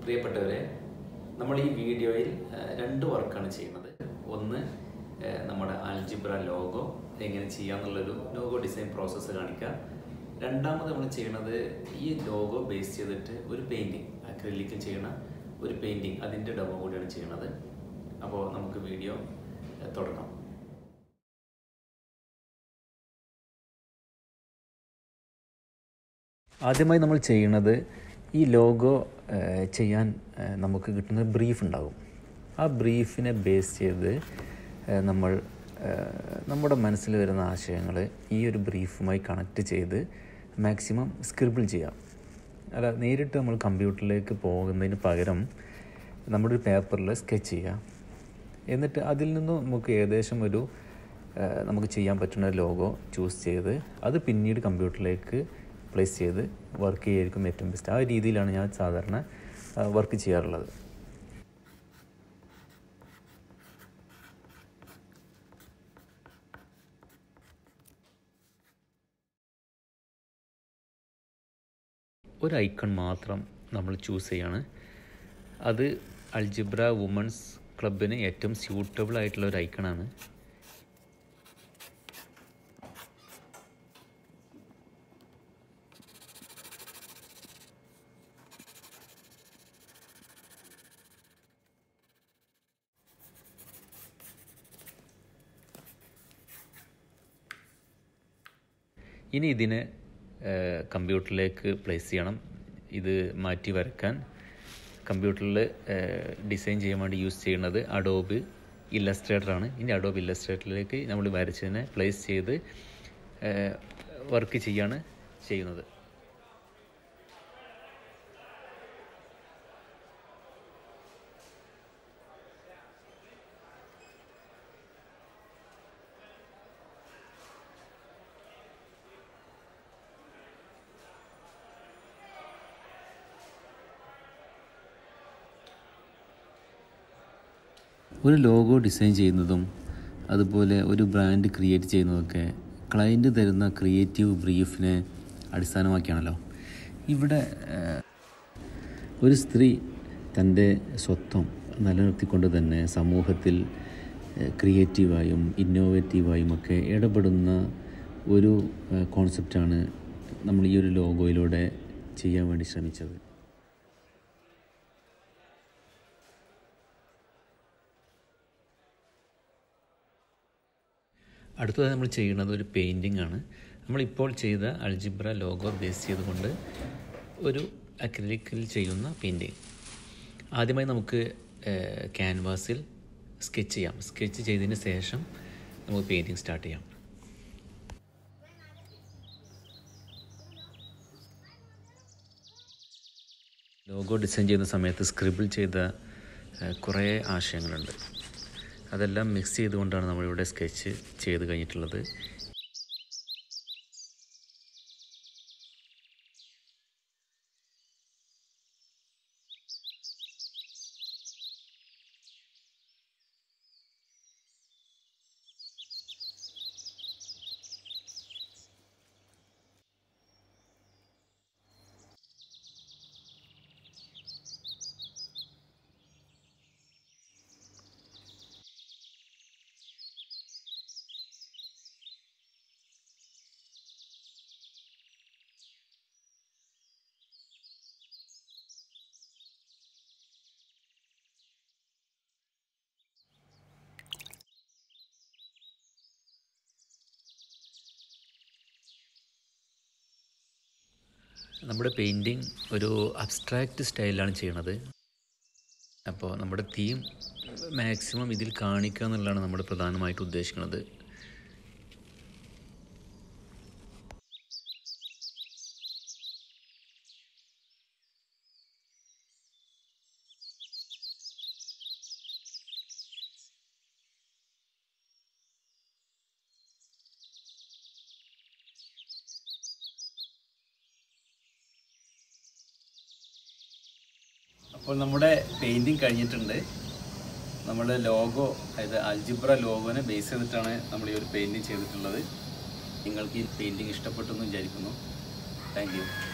പ്രിയപ്പെട്ടവരെ നമ്മൾ ഈ വീഡിയോയിൽ ആ, രണ്ട് വർക്കാണ് ചെയ്യുന്നത് ഒന്ന് ആ, നമ്മുടെ ആൽജിബ്ര ലോഗോ എങ്ങനെ ചെയ്യാന്നുള്ളൊരു ലോഗോ ഡിസൈൻ പ്രോസസ്സ് കാണിക്കാം രണ്ടാമത് നമ്മൾ ചെയ്യുന്നത് ഈ ലോഗോ ബേസ് ചെയ്തിട്ട് ഒരു പെയിൻറ്റിങ് അക്രലിക്കിൽ ചെയ്യണ ഒരു പെയിൻറ്റിങ് അതിൻ്റെ ഡെമോ കൂടിയാണ് ചെയ്യുന്നത് അപ്പോൾ നമുക്ക് വീഡിയോ ആ, തുടങ്ങാം ആദ്യമായി നമ്മൾ ചെയ്യുന്നത് ഈ ലോഗോ ഏഹ്, ചെയ്യാൻ ഏഹ്, നമുക്ക് കിട്ടുന്ന ബ്രീഫ് ഉണ്ടാകും ആ ബ്രീഫിനെ ബേസ് ചെയ്ത് ഏഹ്, നമ്മൾ ഏഹ്, നമ്മുടെ മനസ്സിൽ വരുന്ന ആശയങ്ങൾ ഈ ഒരു ബ്രീഫുമായി കണക്ട് ചെയ്ത് മാക്സിമം സ്ക്രിബിൾ ചെയ്യാം അല്ല നേരിട്ട് നമ്മൾ കമ്പ്യൂട്ടറിലേക്ക് പോകുന്നതിന് പകരം നമ്മുടെ ഒരു പേപ്പറിൽ സ്കെച്ച് ചെയ്യാം എന്നിട്ട് അതിൽ നിന്നും നമുക്ക് ഏകദേശം ഒരു ഏഹ്, നമുക്ക് ചെയ്യാൻ പറ്റുന്ന ലോഗോ ചൂസ് ചെയ്ത് അത് പിന്നീട് കമ്പ്യൂട്ടറിലേക്ക് പ്ലേസ് ചെയ്ത് വർക്ക് ചെയ്യായിരിക്കും ഏറ്റവും ബെസ്റ്റ് ആ രീതിയിലാണ് ഞാൻ സാധാരണ വർക്ക് ചെയ്യാറുള്ളത് ഒരു ഐക്കൺ മാത്രം നമ്മൾ ചൂസ് ചെയ്യാണ് അത് അൽജിബ്ര വുമൻസ് ക്ലബിന് ഏറ്റവും സ്യൂട്ടബിൾ ആയിട്ടുള്ള ഒരു ഐക്കണാണ് ഇനി ഇതിനെ ഏഹ്, കമ്പ്യൂട്ടറിലേക്ക് പ്ലേസ് ചെയ്യണം ഇത് മാറ്റി വരയ്ക്കാൻ കമ്പ്യൂട്ടറിൽ ഏഹ്, ഡിസൈൻ ചെയ്യാൻ വേണ്ടി യൂസ് ചെയ്യുന്നത് അഡോബ് ഇല്ലസ്ട്രേറ്റർ ആണ് ഇനി അഡോബ് ഇല്ലസ്ട്രേറ്ററിലേക്ക് നമ്മൾ വരച്ചതിനെ പ്ലേസ് ചെയ്ത് ഏഹ്, വർക്ക് ചെയ്യാണ് ചെയ്യുന്നത് ഒരു ലോഗോ ഡിസൈൻ ചെയ്യുന്നതും അതുപോലെ ഒരു ബ്രാൻഡ് ക്രിയേറ്റ് ചെയ്യുന്നതൊക്കെ ക്ലയൻറ്റ് തരുന്ന ക്രിയേറ്റീവ് ബ്രീഫിനെ അടിസ്ഥാനമാക്കിയാണല്ലോ ഇവിടെ ഏഹ്, ഒരു സ്ത്രീ തൻ്റെ സ്വത്വം നിലനിർത്തിക്കൊണ്ട് തന്നെ സമൂഹത്തിൽ ഏഹ്, ക്രിയേറ്റീവായും ഇന്നോവേറ്റീവായും ഒക്കെ ഇടപെടുന്ന ഒരു ഏഹ്, കോൺസെപ്റ്റാണ് നമ്മൾ ഈ ഒരു ലോഗോയിലൂടെ ചെയ്യാൻ വേണ്ടി ശ്രമിച്ചത് അടുത്തതായി നമ്മൾ ചെയ്യുന്നത് ഒരു പെയിൻറ്റിംഗ് ആണ് നമ്മളിപ്പോൾ ചെയ്ത അൾജിബ്ര ലോഗോ ബേസ് ചെയ്തുകൊണ്ട് ഒരു അക്രിലിക്കിൽ ചെയ്യുന്ന പെയിൻറ്റിങ് ആദ്യമായി നമുക്ക് ക്യാൻവാസിൽ സ്കെച്ച് ചെയ്യാം സ്കെച്ച് ചെയ്തതിന് ശേഷം നമുക്ക് പെയിൻറ്റിങ് സ്റ്റാർട്ട് ചെയ്യാം ലോഗോ ഡിസൈൻ ചെയ്യുന്ന സമയത്ത് സ്ക്രിബിൾ ചെയ്ത ഏഹ്, കുറേ ആശയങ്ങളുണ്ട് അതെല്ലാം മിക്സ് ചെയ്തുകൊണ്ടാണ് നമ്മളിവിടെ സ്കെച്ച് ചെയ്ത് കഴിഞ്ഞിട്ടുള്ളത് നമ്മുടെ പെയിൻറ്റിങ് ഒരു അബ്സ്ട്രാക്റ്റ് സ്റ്റൈലാണ് ചെയ്യണത് അപ്പോൾ നമ്മുടെ തീം മാക്സിമം ഇതിൽ കാണിക്കുക എന്നുള്ളതാണ് നമ്മൾ പ്രധാനമായിട്ട് ഉദ്ദേശിക്കുന്നത് അപ്പോൾ നമ്മുടെ പെയിൻറ്റിങ് കഴിഞ്ഞിട്ടുണ്ട് നമ്മുടെ ലോഗോ അതായത് അൽജിബ്ര ലോഗോനെ ബേസ് ചെയ്തിട്ടാണ് നമ്മൾ ഈ ഒരു പെയിൻറ്റിങ് ചെയ്തിട്ടുള്ളത് നിങ്ങൾക്ക് ഈ പെയിൻറ്റിങ് ഇഷ്ടപ്പെട്ടു എന്ന് വിചാരിക്കുന്നു താങ്ക് യു